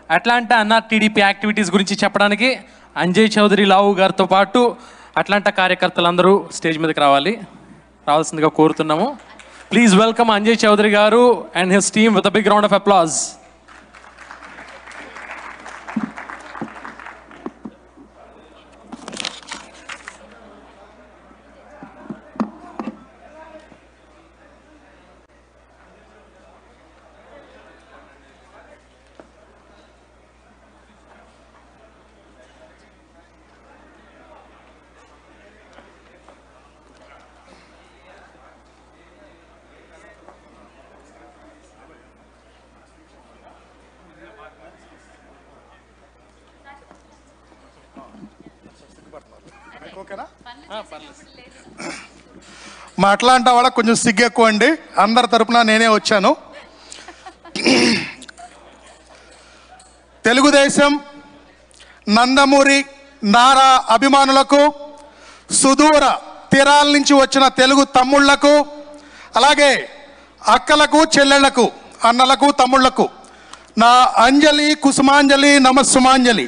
Atlanta అన్న TDP activities గురించి చెప్పడానికి అంజయ్ చౌదరి లావు గారితో పాటు అట్లాంటా కార్యకర్తలందరూ స్టేజ్ మీదకి రావాలి రావాల్సిందిగా కోరుతున్నాము please welcome Anjay Chowdary garu and his team with big round of applause ఓకేనా మా అట్లాంటి వాళ్ళకి కొంచెం సిగ్గు ఎక్కువ అండి అందరి తరపున నేనే వచ్చాను తెలుగుదేశం నందమూరి నారా అభిమానులకు సుదూర తీరాల నుంచి వచ్చిన తెలుగు తమ్ముళ్లకు అలాగే అక్కలకు చెల్లెళ్లకు అన్నలకు తమ్ముళ్లకు నా అంజలి కుసుమాంజలి నమస్సుమాంజలి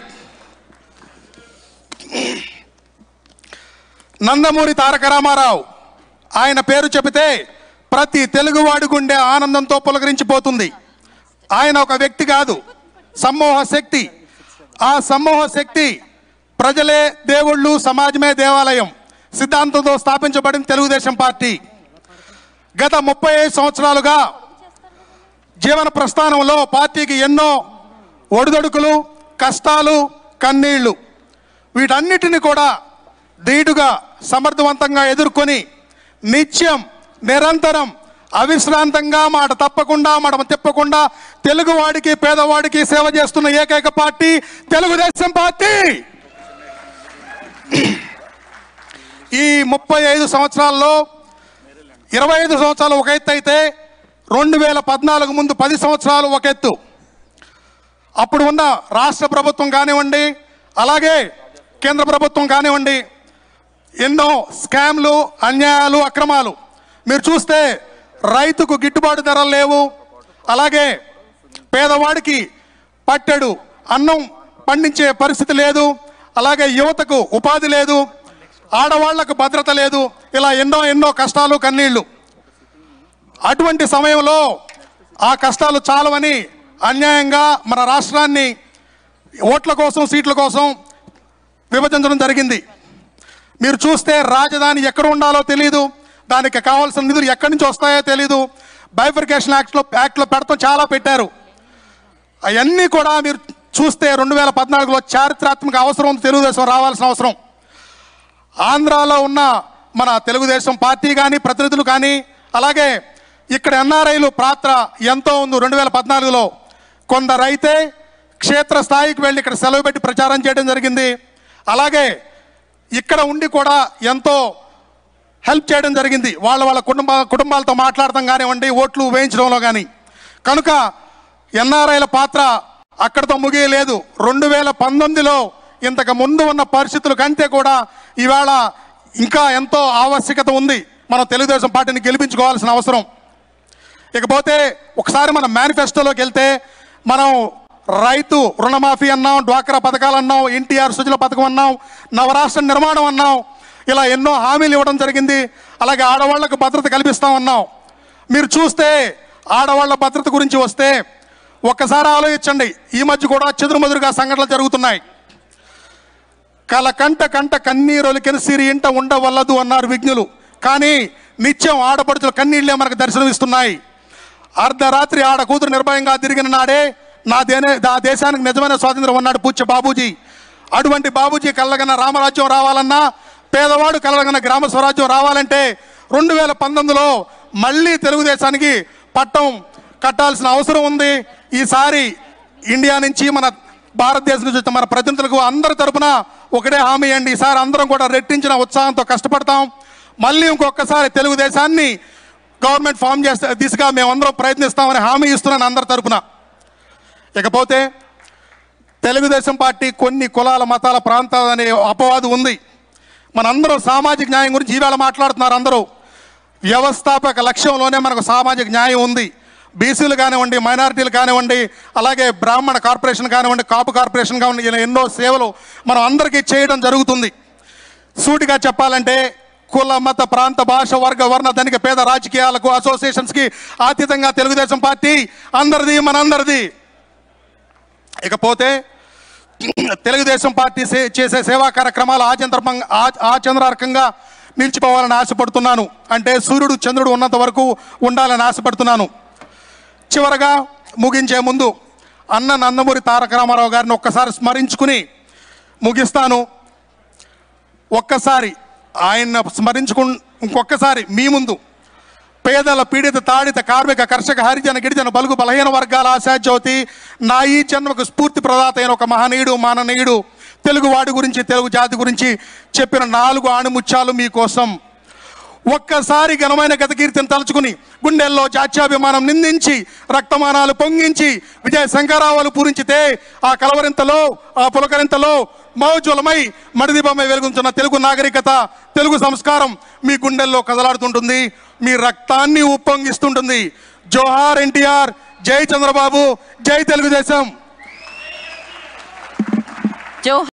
నందమూరి తారక రామారావు ఆయన పేరు చెబితే ప్రతి తెలుగువాడి గుండె ఆనందంతో పులకరించిపోతుంది ఆయన ఒక వ్యక్తి కాదు సమూహ శక్తి ఆ సమూహ శక్తి ప్రజలే దేవుళ్ళు సమాజమే దేవాలయం సిద్ధాంతంతో స్థాపించబడిన తెలుగుదేశం పార్టీ గత ముప్పై ఐదు సంవత్సరాలుగా జీవన ప్రస్థానంలో పార్టీకి ఎన్నో ఒడిదొడుకులు కష్టాలు కన్నీళ్లు వీటన్నిటిని కూడా ధీటుగా సమర్థవంతంగా ఎదుర్కొని నిత్యం నిరంతరం అవిశ్రాంతంగా మాట తప్పకుండా మాట తిప్పకుండా తెలుగువాడికి పేదవాడికి సేవ చేస్తున్న ఏకైక పార్టీ తెలుగుదేశం పార్టీ ఈ ముప్పై ఐదు సంవత్సరాల్లో ఇరవై ఐదు సంవత్సరాలు ఒక ఎత్తు అయితే రెండు వేల పద్నాలుగు ముందు పది సంవత్సరాలు ఒక ఎత్తు అప్పుడు ఉన్న రాష్ట్ర ప్రభుత్వం కానివ్వండి అలాగే కేంద్ర ప్రభుత్వం కానివ్వండి ఎన్నో స్కామ్లు అన్యాయాలు అక్రమాలు మీరు చూస్తే రైతుకు గిట్టుబాటు ధరలు లేవు అలాగే పేదవాడికి పట్టెడు అన్నం పండించే పరిస్థితి లేదు అలాగే యువతకు ఉపాధి లేదు ఆడవాళ్లకు భద్రత లేదు ఇలా ఎన్నో ఎన్నో కష్టాలు కన్నీళ్లు అటువంటి సమయంలో ఆ కష్టాలు చాలవని అన్యాయంగా మన రాష్ట్రాన్ని ఓట్ల కోసం సీట్ల కోసం విభజించడం జరిగింది మీరు చూస్తే రాజధాని ఎక్కడ ఉండాలో తెలియదు దానికి కావాల్సిన నిధులు ఎక్కడి నుంచి వస్తాయో తెలియదు బైఫర్కేషన్ యాక్ట్లో యాక్ట్లో పెడతాం చాలా పెట్టారు అవన్నీ కూడా మీరు చూస్తే రెండు వేల పద్నాలుగులో చారిత్రాత్మక అవసరం ఉంది తెలుగుదేశం రావాల్సిన అవసరం ఆంధ్రాలో ఉన్న మన తెలుగుదేశం పార్టీ కానీ ప్రతినిధులు కానీ అలాగే ఇక్కడ ఎన్ఆర్ఐలు పాత్ర ఎంతో ఉంది రెండు వేల పద్నాలుగులో కొందరైతే క్షేత్ర స్థాయికి వెళ్ళి ఇక్కడ సెలవు పెట్టి ప్రచారం చేయడం జరిగింది అలాగే ఇక్కడ ఉండి కూడా ఎంతో హెల్ప్ చేయడం జరిగింది వాళ్ళ వాళ్ళ కుటుంబ కుటుంబాలతో మాట్లాడటం కానివ్వండి ఓట్లు వేయించడంలో కానీ కనుక ఎన్ఆర్ఐల పాత్ర అక్కడితో ముగియలేదు రెండు వేల పంతొమ్మిదిలో ఇంతకు ముందు ఉన్న పరిస్థితుల కంటే కూడా ఇవాళ ఇంకా ఎంతో ఆవశ్యకత ఉంది మనం తెలుగుదేశం పార్టీని గెలిపించుకోవాల్సిన అవసరం ఇకపోతే ఒకసారి మన మేనిఫెస్టోలోకి వెళ్తే మనం రైతు రుణమాఫీ అన్నాం డ్వాక్రా పథకాలు అన్నాం ఎన్టీఆర్ సుజల పథకం అన్నాం నవరాష్ట్ర నిర్మాణం అన్నాం ఇలా ఎన్నో హామీలు ఇవ్వడం జరిగింది అలాగే ఆడవాళ్లకు భద్రత కల్పిస్తాం అన్నాం మీరు చూస్తే ఆడవాళ్ల భద్రత గురించి వస్తే ఒక్కసారి ఆలోచించండి ఈ మధ్య కూడా చెదురుమదురుగా సంఘటనలు జరుగుతున్నాయి కల కంట కంట కన్నీరులకెన సిరి ఇంట ఉండవల్లదు అన్నారు విజ్ఞులు కానీ నిత్యం ఆడపడుచుల కన్నీళ్లే మనకు దర్శనమిస్తున్నాయి అర్ధరాత్రి ఆడ కూతురు నిర్భయంగా తిరిగిన నాడే నా దేనే నా దేశానికి నిజమైన స్వాతంత్రం ఉన్నాడు పూజ్య బాబూజీ అటువంటి బాబూజీ కలగన రామరాజ్యం రావాలన్నా పేదవాడు కలగన గ్రామ స్వరాజ్యం రావాలంటే రెండు వేల పంతొమ్మిదిలో మళ్ళీ తెలుగుదేశానికి పట్టం కట్టాల్సిన అవసరం ఉంది ఈసారి ఇండియా నుంచి మన భారతదేశం నుంచి వచ్చిన మన ప్రతినిధులకు అందరి తరపున ఒకటే హామీ అండి ఈసారి అందరం కూడా రెట్టించిన ఉత్సాహంతో కష్టపడతాం మళ్ళీ ఇంకొకసారి తెలుగుదేశాన్ని గవర్నమెంట్ ఫామ్ చేస్తే దిశగా మేమందరం ప్రయత్నిస్తామని హామీ ఇస్తున్నాను అందరి తరపున ఇకపోతే తెలుగుదేశం పార్టీ కొన్ని కులాల మతాల ప్రాంతాలు అనే అపవాదు ఉంది మనందరం సామాజిక న్యాయం గురించి ఈవేళ మాట్లాడుతున్నారు అందరూ వ్యవస్థాపక లక్ష్యంలోనే మనకు సామాజిక న్యాయం ఉంది బీసీలు కానివ్వండి మైనారిటీలు కానివ్వండి అలాగే బ్రాహ్మణ కార్పొరేషన్ కానివ్వండి కాపు కార్పొరేషన్ కానివ్వండి ఇలా ఎన్నో సేవలు మనం అందరికీ చేయడం జరుగుతుంది సూటిగా చెప్పాలంటే కుల మత ప్రాంత భాష వర్గ వర్ణ ధనిక పేద రాజకీయాలకు అసోసియేషన్స్కి అతీతంగా తెలుగుదేశం పార్టీ అందరిది మనందరిది ఇకపోతే తెలుగుదేశం పార్టీ సే- చేసే సేవా కార్యక్రమాలు ఆచంద్రంగా ఆచంద్రార్కంగా నిలిచిపోవాలని ఆశపడుతున్నాను అంటే సూర్యుడు చంద్రుడు ఉన్నంత వరకు ఉండాలని ఆశపడుతున్నాను చివరగా ముగించే ముందు అన్న నందమూరి తారక రామారావు గారిని ఒక్కసారి స్మరించుకుని ముగిస్తాను ఒక్కసారి ఆయన స్మరించుకు ఇంకొక్కసారి మీ ముందు పేదల పీడిత తాడిత కార్మిక కర్షక హరిజన గిరిజన బలుగు బలహీన వర్గాల ఆశాజ్యోతి నా ఈ జన్మకు స్ఫూర్తి ప్రదాత అయిన ఒక మహనీయుడు మాననీయుడు తెలుగు వాడి గురించి తెలుగు జాతి గురించి చెప్పిన నాలుగు ఆణిముత్యాలు మీకోసం ఒక్కసారి ఘనమైన గతకీర్తిని తలుచుకుని గుండెల్లో జాత్యాభిమానం నిందించి రక్తమానాలు పొంగించి విజయ శంకరావాలు పూరించితే ఆ కలవరింతలో ఆ పులకరింతలో మౌజ్వలమై మడిదీపమై వెలుగుతున్న తెలుగు నాగరికత తెలుగు సంస్కారం మీ గుండెల్లో కదలాడుతుంటుంది మీ రక్తాన్ని ఉప్పొంగిస్తుంటుంది జోహార్ ఎన్టీఆర్ జై చంద్రబాబు జై తెలుగుదేశం జో